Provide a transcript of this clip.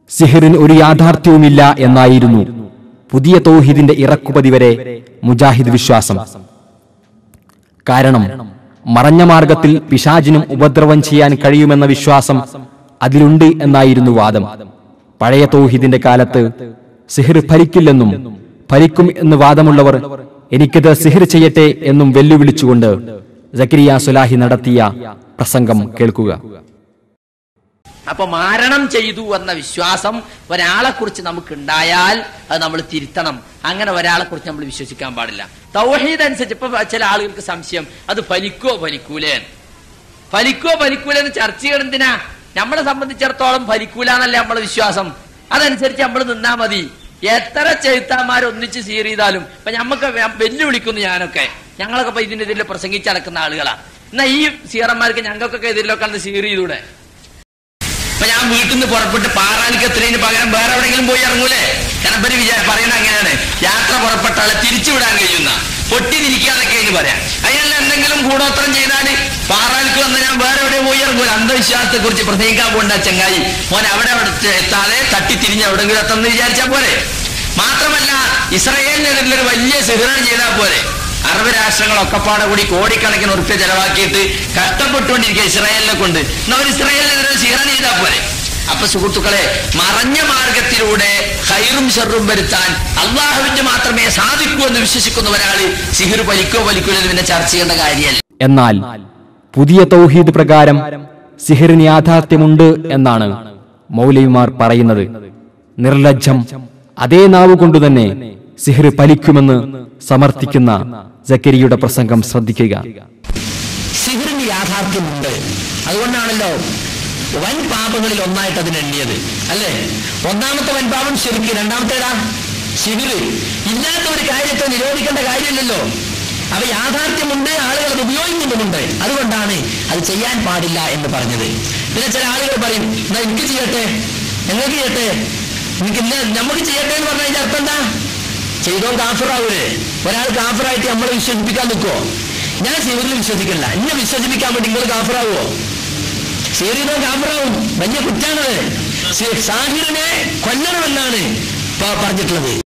സിഹിറിന് ഒരു യാഥാർത്ഥ്യവുമില്ല എന്നായിരുന്നു പുതിയ തൗഹീദിന്റെ ഇറക്കുപതി വരെ മുജാഹിദ് വിശ്വാസം കാരണം മറഞ്ഞ മാർഗത്തിൽ പിശാചിനും ഉപദ്രവം ചെയ്യാൻ കഴിയുമെന്ന വിശ്വാസം അതിലുണ്ട് എന്നായിരുന്നു വാദം പഴയ തൗഹീദിന്റെ കാലത്ത് സിഹിർ ഫലിക്കില്ലെന്നും ഫലിക്കും എന്ന് വാദമുള്ളവർ എനിക്കിത് സിഹിർ ചെയ്യട്ടെ എന്നും വെല്ലുവിളിച്ചുകൊണ്ട് സക്കരിയ സുലാഹി നടത്തിയ പ്രസംഗം കേൾക്കുക അപ്പൊ മാരണം ചെയ്തു എന്ന വിശ്വാസം ഒരാളെ കുറിച്ച് നമുക്ക് ഉണ്ടായാൽ അത് നമ്മൾ തിരുത്തണം അങ്ങനെ ഒരാളെ കുറിച്ച് നമ്മൾ വിശ്വസിക്കാൻ പാടില്ല തൗഹീദ് അനുസരിച്ച് ഇപ്പൊ ചില ആളുകൾക്ക് സംശയം അത് ഫലിക്കോ ഫലിക്കൂലേ ഫലിക്കോ ഫലിക്കൂലേ എന്ന് ചർച്ച ചെയ്യണം എന്തിനാ നമ്മളെ സംബന്ധിച്ചിടത്തോളം ഫലിക്കൂല എന്നല്ല നമ്മളെ വിശ്വാസം അതനുസരിച്ച് നമ്മൾ നിന്നാ മതി എത്ര ചെഴുത്താന്മാർ ഒന്നിച്ച് സീർ ചെയ്താലും ഇപ്പൊ ഞമ്മക്ക് വെല്ലുവിളിക്കുന്നു ഞാനൊക്കെ ഞങ്ങളൊക്കെ ഇപ്പൊ ഇതിന്റെ ഇതിൽ പ്രസംഗിച്ച് നടക്കുന്ന ആളുകളാ എന്നാ ഈ സീറന്മാർക്ക് ഞങ്ങൾക്കൊക്കെ ഇതിലൊക്കെ ഒന്ന് സീർ ചെയ്തൂടെ അപ്പൊ ഞാൻ വീട്ടിൽ നിന്ന് പുറപ്പെട്ട് പാറാനിക്ക് എത്തുന്നതിന് പകരം വേറെ എവിടെയെങ്കിലും പോയി ഇറങ്ങൂലേ കണപ്പരി വിചാരം പറയുന്നത് അങ്ങനെയാണ് യാത്ര പുറപ്പെട്ട ആളെ തിരിച്ചു വിടാൻ കഴിയുന്ന പൊട്ടി തിരിക്കാതൊക്കെ എന്ന് പറയാം അയാൾ എന്തെങ്കിലും കൂടോത്രം ചെയ്താല് പാറാനിക്ക് വന്ന് ഞാൻ വേറെ എവിടെ പോയി ഇറങ്ങൂല അന്ധവിശ്വാസത്തെ കുറിച്ച് പ്രസംഗിക്കാൻ പോണ്ട ചങ്ങായി മോൻ അവിടെ അവിടെ എത്താതെ തട്ടി തിരിഞ്ഞ് എവിടെങ്കിലും എത്തുമെന്ന് വിചാരിച്ചാൽ പോരെ മാത്രമല്ല ഇസ്രയേലിനെതിരെ ഒരു വലിയ സിഹ്റം ചെയ്താൽ പോരെ അറബ് രാഷ്ട്രങ്ങളൊക്കെ പാടെ കൂടി കോടിക്കണക്കിന് ഉറുപ്പ്യ ചെലവാക്കിയിട്ട് കഷ്ടപ്പെട്ടുകൊണ്ടിരിക്കുക ഇസ്രായേലിനെ കൊണ്ട് എന്നാ ഒരു ഇസ്രായേലിനെതിരെ സിഹ്റ ചെയ്താൽ പോരെ അപ്പൊ സുഹൃത്തുക്കളെ മറഞ്ഞ മാർഗത്തിലൂടെ ഹൈറും ഷെറും വരുത്താൻ അള്ളാഹുവിന്റെ മാത്രമേ സാധിക്കൂ എന്ന് വിശ്വസിക്കുന്ന ഒരാള് സിഹിർ വലിക്കോ വലിക്കോ എന്ന് പിന്നെ ചർച്ച ചെയ്യേണ്ട കാര്യമല്ല എന്നാൽ പുതിയ തൗഹീദ് പ്രകാരം സിഹിറിന് യാഥാർത്ഥ്യമുണ്ട് എന്നാണ് മൗലവിമാർ പറയുന്നത് നിർലജ്ജം അതേ നാവ് കൊണ്ടുതന്നെ സിഹിർ പലിക്കുമെന്ന് സമർത്ഥിക്കുന്ന ജക്കരിയുടെ പ്രസംഗം ശ്രദ്ധിക്കുക സിഹിറിന് യാഥാർത്ഥ്യമുണ്ട് അതുകൊണ്ടാണല്ലോ വൻ പാപങ്ങളിൽ ഒന്നായിട്ട് അതിന് എണ്ണിയത് അല്ലേ ഒന്നാമത്തെ വൻ പാപം ശരിക്ക് രണ്ടാമത്തേതാ സിഹിറ് ഇല്ലാത്ത ഒരു കാര്യത്തെ നിരോധിക്കേണ്ട കാര്യമില്ലല്ലോ അവ യാഥാർത്ഥ്യമുണ്ട് ആളുകൾ അത് ഉപയോഗിക്കുന്നുമുണ്ട് അതുകൊണ്ടാണ് അത് ചെയ്യാൻ പാടില്ല എന്ന് പറഞ്ഞത് പിന്നെ ചില ആളുകൾ പറയും എന്നാ എനിക്ക് ചെയ്യട്ടെ ഞങ്ങൾക്ക് ചെയ്യട്ടെ എനിക്ക് ഇല്ല നമുക്ക് ചെയ്യട്ടെ എന്ന് പറഞ്ഞാൽ അതിന്റെ അർത്ഥം എന്താ ചെയ്തോ കാഫറാവൂലേ ഒരാൾ കാഫറായിട്ട് നമ്മളെ വിശ്വസിപ്പിക്കാൻ നിൽക്കുവോ ഞാൻ സിവിറിൽ വിശ്വസിക്കില്ല എന്നെ വിശ്വസിപ്പിക്കാൻ വേണ്ടി നിങ്ങൾ കാഫറാവോ സീറിയതോ കാഫറാവും വലിയ കുറ്റാണത് സാഹിറിനെ കൊല്ലണമെന്നാണ് പ- പറഞ്ഞിട്ടുള്ളത്